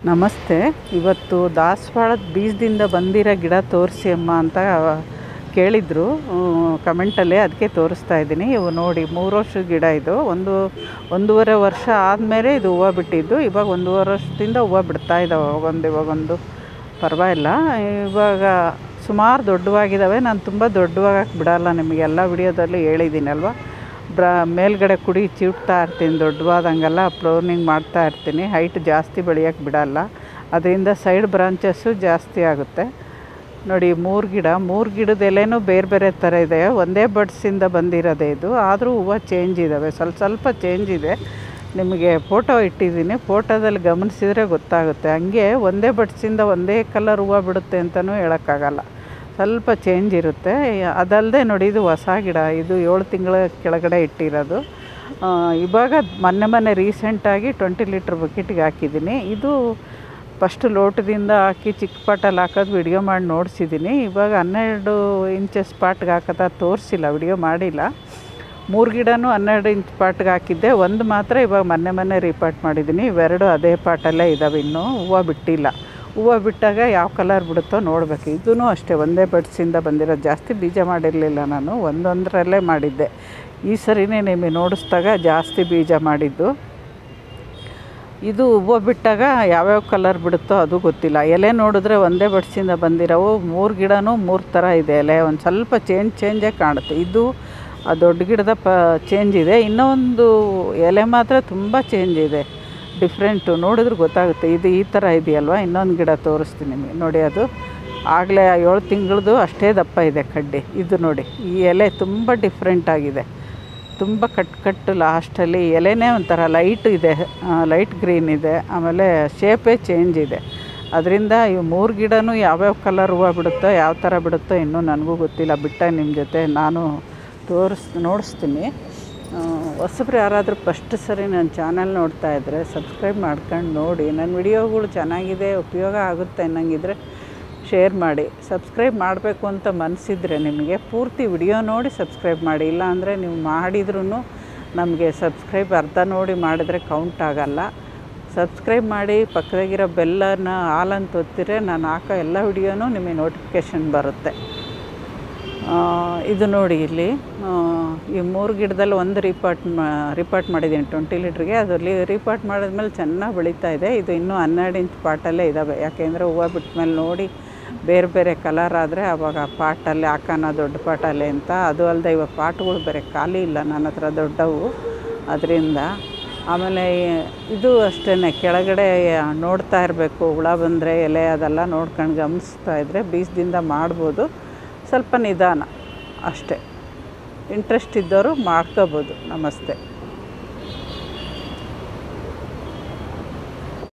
ನಮಸ್ತೆ ಇವತ್ತು ದಾಸವಾಳದ ಬೀಜದಿಂದ ಬಂದಿರೋ ಗಿಡ ತೋರಿಸಿ ಅಮ್ಮ ಅಂತ ಕೇಳಿದರು ಕಮೆಂಟಲ್ಲಿ ಅದಕ್ಕೆ ತೋರಿಸ್ತಾ ಇದ್ದೀನಿ ಇವು ನೋಡಿ ಮೂರು ವರ್ಷದ ಗಿಡ ಇದು ಒಂದು ಒಂದೂವರೆ ವರ್ಷ ಆದಮೇಲೆ ಇದು ಹೂವು ಬಿಟ್ಟಿದ್ದು ಇವಾಗ ಒಂದೂವರೆ ವರ್ಷದಿಂದ ಹೂವು ಬಿಡ್ತಾ ಇದ್ದಾವೆ ಒಂದು ಇವಾಗೊಂದು ಪರವಾಗಿಲ್ಲ ಇವಾಗ ಸುಮಾರು ದೊಡ್ಡವಾಗಿದ್ದಾವೆ ನಾನು ತುಂಬ ದೊಡ್ಡವಾಗಕ್ಕೆ ಬಿಡಲ್ಲ ನಿಮಗೆಲ್ಲ ವಿಡಿಯೋದಲ್ಲಿ ಹೇಳಿದ್ದೀನಲ್ವ ಬ್ರ ಮೇಲ್ಗಡೆ ಕುಡಿ ಚಿವುಟ್ತಾ ಇರ್ತೀನಿ ದೊಡ್ಡವಾದಂಗೆಲ್ಲ ಪ್ರೂನಿಂಗ್ ಮಾಡ್ತಾ ಇರ್ತೀನಿ ಹೈಟ್ ಜಾಸ್ತಿ ಬೆಳೆಯೋಕ್ಕೆ ಬಿಡಲ್ಲ ಅದರಿಂದ ಸೈಡ್ ಬ್ರಾಂಚಸ್ಸು ಜಾಸ್ತಿ ಆಗುತ್ತೆ ನೋಡಿ ಮೂರು ಗಿಡ ಮೂರು ಗಿಡದ ಎಲೆನೂ ಬೇರೆ ಬೇರೆ ಥರ ಇದೆ ಒಂದೇ ಬಡ್ಸಿಂದ ಬಂದಿರೋದೇ ಇದು ಆದರೂ ಹೂವು ಚೇಂಜ್ ಇದ್ದಾವೆ ಸ್ವಲ್ಪ ಸ್ವಲ್ಪ ಚೇಂಜ್ ಇದೆ ನಿಮಗೆ ಫೋಟೋ ಇಟ್ಟಿದ್ದೀನಿ ಫೋಟೋದಲ್ಲಿ ಗಮನಿಸಿದರೆ ಗೊತ್ತಾಗುತ್ತೆ ಹಂಗೆ ಒಂದೇ ಬಡ್ಸಿಂದ ಒಂದೇ ಕಲರ್ ಹೂವು ಬಿಡುತ್ತೆ ಅಂತಲೂ ಹೇಳೋಕ್ಕಾಗಲ್ಲ ಸ್ವಲ್ಪ ಚೇಂಜ್ ಇರುತ್ತೆ ಅದಲ್ಲದೆ ನೋಡಿ ಇದು ಹೊಸ ಗಿಡ ಇದು ಏಳು ತಿಂಗಳ ಕೆಳಗಡೆ ಇಟ್ಟಿರೋದು ಆ, ಇವಾಗ ಮೊನ್ನೆ ಮೊನ್ನೆ ರೀಸೆಂಟಾಗಿ ಟ್ವೆಂಟಿ ಲೀಟ್ರ್ ಬಕೆಟಿಗೆ ಹಾಕಿದ್ದೀನಿ ಇದು ಫಸ್ಟ್ ಲೋಟದಿಂದ ಹಾಕಿ ಚಿಕ್ಕ ಪಾಟಲ್ಲಿ ಹಾಕೋದು ವಿಡಿಯೋ ಮಾಡಿ ನೋಡಿಸಿದ್ದೀನಿ ಇವಾಗ ಹನ್ನೆರಡು ಇಂಚಸ್ ಪಾಟ್ಗೆ ಹಾಕೋದ ತೋರಿಸಿಲ್ಲ ವಿಡಿಯೋ ಮಾಡಿಲ್ಲ ಮೂರು ಗಿಡನೂ ಹನ್ನೆರಡು ಇಂಚ್ ಪಾಟ್ಗೆ ಹಾಕಿದ್ದೆ ಒಂದು ಮಾತ್ರ ಇವಾಗ ಮೊನ್ನೆ ಮೊನ್ನೆ ರೀಪಾಟ್ ಮಾಡಿದ್ದೀನಿ ಇವೆರಡು ಅದೇ ಪಾಟಲ್ಲೇ ಇದ್ದಾವೆ ಇನ್ನೂ ಹೂವು ಬಿಟ್ಟಿಲ್ಲ ಹೂವು ಬಿಟ್ಟಾಗ ಯಾವ ಕಲರ್ ಬಿಡುತ್ತೋ ನೋಡಬೇಕು ಇದೂ ಅಷ್ಟೇ ಒಂದೇ ಬಡ್ಸಿಂದ ಬಂದಿರೋದು ಜಾಸ್ತಿ ಬೀಜ ಮಾಡಿರಲಿಲ್ಲ ನಾನು ಒಂದೊಂದರಲ್ಲೇ ಮಾಡಿದ್ದೆ ಈ ಸರಿನೇ ನಿಮಗೆ ನೋಡಿಸ್ದಾಗ ಜಾಸ್ತಿ ಬೀಜ ಮಾಡಿದ್ದು ಇದು ಹೂವು ಬಿಟ್ಟಾಗ ಯಾವ್ಯಾವ ಕಲರ್ ಬಿಡುತ್ತೋ ಅದು ಗೊತ್ತಿಲ್ಲ ಎಲೆ ನೋಡಿದ್ರೆ ಒಂದೇ ಬಡ್ಸಿಂದ ಬಂದಿರೋವು ಮೂರು ಗಿಡನೂ ಮೂರು ಥರ ಇದೆ ಎಲೆ ಒಂದು ಸ್ವಲ್ಪ ಚೇಂಜ್ ಚೇಂಜೇ ಕಾಣುತ್ತೆ ಇದು ಆ ದೊಡ್ಡ ಗಿಡದ ಪ ಚೇಂಜ್ ಇದೆ ಇನ್ನೊಂದು ಎಲೆ ಮಾತ್ರ ತುಂಬ ಚೇಂಜ್ ಇದೆ ಡಿಫ್ರೆಂಟು ನೋಡಿದ್ರೆ ಗೊತ್ತಾಗುತ್ತೆ ಇದು ಈ ಥರ ಇದೆಯಲ್ವ ಇನ್ನೊಂದು ಗಿಡ ತೋರಿಸ್ತೀನಿ ನಿಮಗೆ ನೋಡಿ ಅದು ಆಗಲೇ ಏಳು ತಿಂಗಳದು ಅಷ್ಟೇ ದಪ್ಪ ಇದೆ ಕಡ್ಡಿ ಇದು ನೋಡಿ ಈ ಎಲೆ ತುಂಬ ಡಿಫ್ರೆಂಟ್ ಆಗಿದೆ ತುಂಬ ಕಟ್ ಕಟ್ಟು ಲಾಸ್ಟಲ್ಲಿ ಎಲೆನೇ ಒಂಥರ ಲೈಟ್ ಇದೆ ಲೈಟ್ ಗ್ರೀನ್ ಇದೆ ಆಮೇಲೆ ಶೇಪೇ ಚೇಂಜ್ ಇದೆ ಅದರಿಂದ ಇವು ಮೂರು ಗಿಡನೂ ಯಾವ್ಯಾವ ಕಲರ್ ಹೂವು ಬಿಡುತ್ತೋ ಯಾವ ಥರ ಬಿಡುತ್ತೋ ಇನ್ನೂ ನನಗೂ ಗೊತ್ತಿಲ್ಲ ಬಿಟ್ಟ ನಿಮ್ಮ ಜೊತೆ ನಾನು ತೋರಿಸ್ ನೋಡಿಸ್ತೀನಿ ಆ, ಹೊಸಬ್ರು ಯಾರಾದರೂ ಫಸ್ಟ್ ಸರಿ ನನ್ನ ಚಾನಲ್ ನೋಡ್ತಾ ಇದ್ದರೆ ಸಬ್ಸ್ಕ್ರೈಬ್ ಮಾಡ್ಕೊಂಡು ನೋಡಿ ನನ್ನ ವಿಡಿಯೋಗಳು ಚೆನ್ನಾಗಿದೆ ಉಪಯೋಗ ಆಗುತ್ತೆ ಅನ್ನಂಗಿದ್ರೆ ಶೇರ್ ಮಾಡಿ ಸಬ್ಸ್ಕ್ರೈಬ್ ಮಾಡಬೇಕು ಅಂತ ಮನಸ್ಸಿದ್ರೆ ನಿಮಗೆ ಪೂರ್ತಿ ವಿಡಿಯೋ ನೋಡಿ ಸಬ್ಸ್ಕ್ರೈಬ್ ಮಾಡಿ ಇಲ್ಲಾಂದರೆ ನೀವು ಮಾಡಿದ್ರೂ ನಮಗೆ ಸಬ್ಸ್ಕ್ರೈಬ್ ಅರ್ಧ ನೋಡಿ ಮಾಡಿದ್ರೆ ಕೌಂಟ್ ಆಗಲ್ಲ ಸಬ್ಸ್ಕ್ರೈಬ್ ಮಾಡಿ ಪಕ್ಕದಾಗಿರೋ ಬೆಲ್ಲನ ಆಲ್ ಅಂತ ಒತ್ತಿದ್ರೆ ನಾನು ಹಾಕೋ ಎಲ್ಲ ವಿಡಿಯೋನೂ ನಿಮಗೆ ನೋಟಿಫಿಕೇಷನ್ ಬರುತ್ತೆ ಆ, ಇದು ನೋಡಿ ಇಲ್ಲಿ ಆ, ಈ ಮೂರು ಗಿಡದಲ್ಲಿ ಒಂದು ರಿಪಾರ್ಟ್ ಮಾ ರಿಪಾರ್ಟ್ ಮಾಡಿದ್ದೀನಿ ಟ್ವೆಂಟಿ ಲೀಟ್ರಿಗೆ ಅದರಲ್ಲಿ ರಿಪಾರ್ಟ್ ಮಾಡಿದ್ಮೇಲೆ ಚೆನ್ನಾಗಿ ಬೆಳೀತಾ ಇದೆ ಇದು ಇನ್ನೂ ಹನ್ನೆರಡು ಇಂಚ್ ಪಾಟಲ್ಲೇ ಇದ್ದಾವೆ ಯಾಕೆಂದರೆ ಹೂವು ಬಿಟ್ಮೇಲೆ ನೋಡಿ ಬೇರೆ ಬೇರೆ ಕಲರ್ ಆದರೆ ಆವಾಗ ಪಾಟಲ್ಲೇ ಹಾಕೋಣ ದೊಡ್ಡ ಪಾಟಲ್ಲೇ ಅಂತ ಅದು ಅಲ್ಲದೆ ಇವಾಗ ಪಾಟ್ಗಳು ಬೇರೆ ಖಾಲಿ ಇಲ್ಲ ನನ್ನ ಹತ್ರ ದೊಡ್ಡವು ಅದರಿಂದ ಆಮೇಲೆ ಇದು ಅಷ್ಟೇ ಕೆಳಗಡೆ ನೋಡ್ತಾ ಇರಬೇಕು ಹುಳ ಬಂದರೆ ಎಲೆ ಅದೆಲ್ಲ ನೋಡ್ಕೊಂಡು ಗಮನಿಸ್ತಾ ಇದ್ದರೆ ಬೀಜದಿಂದ ಮಾಡ್ಬೋದು ಸ್ವಲ್ಪ ನಿಧಾನ ಅಷ್ಟೇ ಇಂಟ್ರೆಸ್ಟ್ ಇದ್ದವರು ಮಾಡ್ಕೋಬೋದು ನಮಸ್ತೆ